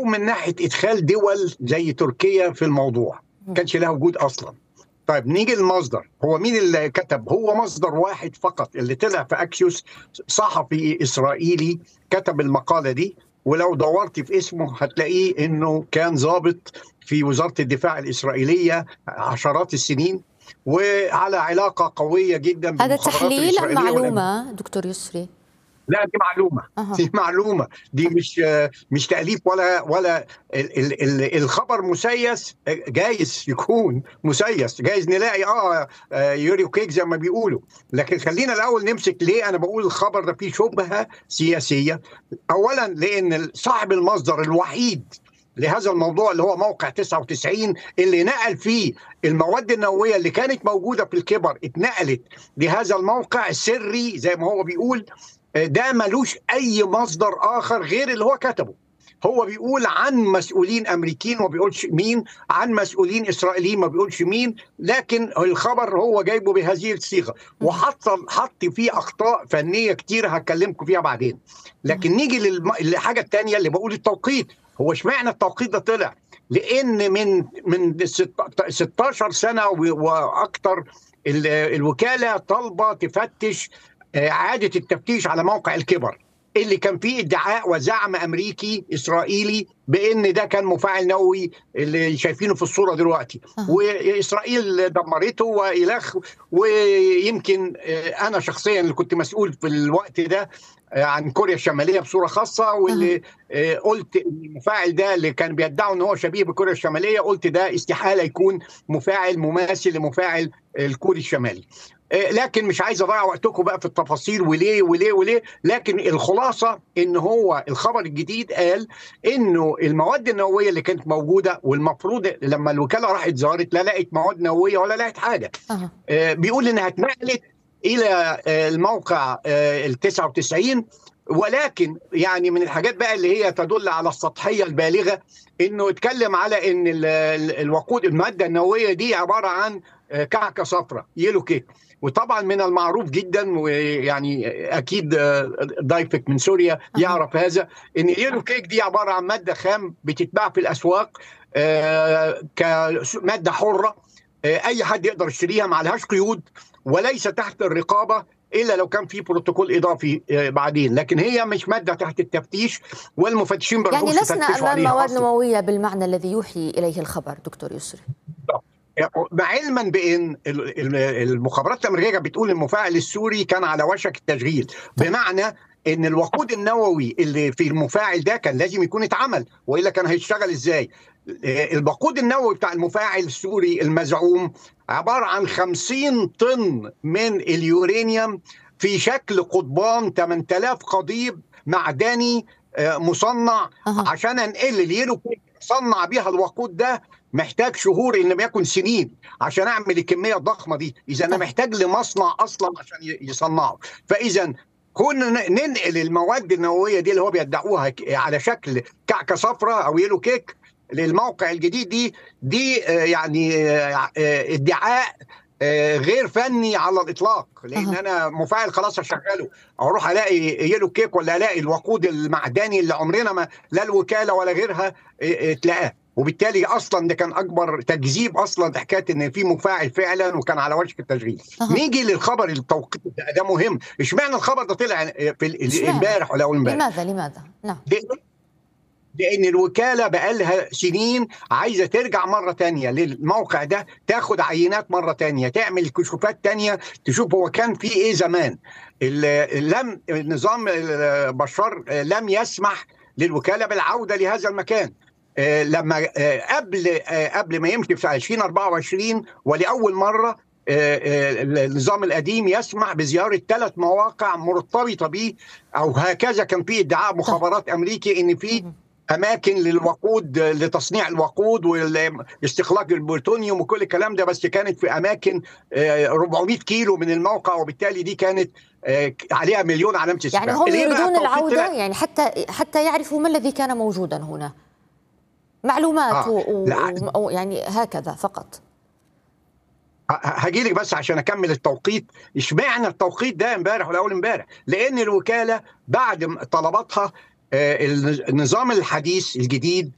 من ناحيه ادخال دول زي تركيا في الموضوع ما كانش لها وجود اصلا طيب نيجي للمصدر هو مين اللي كتب هو مصدر واحد فقط اللي طلع في اكسيوس صحفي اسرائيلي كتب المقاله دي ولو دورت في اسمه هتلاقيه انه كان ضابط في وزاره الدفاع الاسرائيليه عشرات السنين وعلى علاقه قويه جدا هذا تحليل ام معلومه دكتور يسري؟ لا دي معلومه أه. دي معلومه دي مش مش تاليف ولا ولا ال ال ال الخبر مسيس جايز يكون مسيس جايز نلاقي اه يوريو كيك زي ما بيقولوا لكن خلينا الاول نمسك ليه انا بقول الخبر ده فيه شبهه سياسيه اولا لان صاحب المصدر الوحيد لهذا الموضوع اللي هو موقع 99 اللي نقل فيه المواد النوويه اللي كانت موجوده في الكبر اتنقلت لهذا الموقع السري زي ما هو بيقول ده ملوش اي مصدر اخر غير اللي هو كتبه هو بيقول عن مسؤولين امريكيين وما بيقولش مين عن مسؤولين اسرائيليين ما بيقولش مين لكن الخبر هو جايبه بهذه الصيغه وحط حط فيه اخطاء فنيه كتير هكلمكم فيها بعدين لكن نيجي للحاجه الثانيه اللي بقول التوقيت هو اشمعنى التوقيت ده طلع لان من من 16 سنه واكثر الوكاله طالبه تفتش اعاده التفتيش على موقع الكبر اللي كان فيه ادعاء وزعم امريكي اسرائيلي بان ده كان مفاعل نووي اللي شايفينه في الصوره دلوقتي أه. واسرائيل دمرته والخ ويمكن انا شخصيا اللي كنت مسؤول في الوقت ده عن كوريا الشماليه بصوره خاصه واللي أه. قلت المفاعل ده اللي كان بيدعوا ان هو شبيه بكوريا الشماليه قلت ده استحاله يكون مفاعل مماثل لمفاعل الكوري الشمالي لكن مش عايز اضيع وقتكم بقى في التفاصيل وليه وليه وليه لكن الخلاصه ان هو الخبر الجديد قال انه المواد النوويه اللي كانت موجوده والمفروض لما الوكاله راحت زارت لا لقت مواد نوويه ولا لقت حاجه أه. بيقول انها اتنقلت الى الموقع ال 99 ولكن يعني من الحاجات بقى اللي هي تدل على السطحيه البالغه انه اتكلم على ان الوقود الماده النوويه دي عباره عن كعكه صفراء يلو كيك وطبعا من المعروف جدا ويعني اكيد ضيفك من سوريا يعرف هذا ان يلو كيك دي عباره عن ماده خام بتتباع في الاسواق كماده حره اي حد يقدر يشتريها ما عليهاش قيود وليس تحت الرقابه الا لو كان في بروتوكول اضافي بعدين لكن هي مش ماده تحت التفتيش والمفتشين يعني لسنا امام مواد نوويه بالمعنى الذي يوحي اليه الخبر دكتور يسري مع علما بان المخابرات الامريكيه بتقول المفاعل السوري كان على وشك التشغيل بمعنى ان الوقود النووي اللي في المفاعل ده كان لازم يكون اتعمل والا كان هيشتغل ازاي الوقود النووي بتاع المفاعل السوري المزعوم عباره عن 50 طن من اليورانيوم في شكل قضبان 8000 قضيب معدني مصنع أه. عشان انقل اليلو صنع بيها الوقود ده محتاج شهور ان لم يكن سنين عشان اعمل الكميه الضخمه دي اذا انا محتاج لمصنع اصلا عشان يصنعه فاذا كنا ننقل المواد النوويه دي اللي هو بيدعوها على شكل كعكه صفراء او يلو كيك للموقع الجديد دي دي يعني ادعاء غير فني على الاطلاق لان انا مفاعل خلاص هشغله اروح الاقي يلو كيك ولا الاقي الوقود المعدني اللي عمرنا ما لا الوكاله ولا غيرها تلاقاه وبالتالي اصلا ده كان اكبر تكذيب اصلا حكايه ان في مفاعل فعلا وكان على وشك التشغيل أه. نيجي للخبر التوقيت ده, ده مهم اشمعنى الخبر ده طلع في امبارح ولا اول امبارح لماذا لماذا نعم لان الوكاله بقى لها سنين عايزه ترجع مره تانية للموقع ده تاخد عينات مره تانية تعمل كشوفات تانية تشوف هو كان في ايه زمان لم نظام بشار لم يسمح للوكاله بالعوده لهذا المكان لما قبل قبل ما يمشي في 2024 ولاول مره النظام القديم يسمح بزياره ثلاث مواقع مرتبطه به او هكذا كان في ادعاء مخابرات امريكي ان في اماكن للوقود لتصنيع الوقود واستخلاص البلوتونيوم وكل الكلام ده بس كانت في اماكن 400 كيلو من الموقع وبالتالي دي كانت عليها مليون علامه استفهام يعني هم يريدون العوده يعني حتى حتى يعرفوا ما الذي كان موجودا هنا معلومات آه. و... و... يعني هكذا فقط هجي لك بس عشان اكمل التوقيت اشمعنى التوقيت ده امبارح ولا اول امبارح لان الوكاله بعد طلباتها النظام الحديث الجديد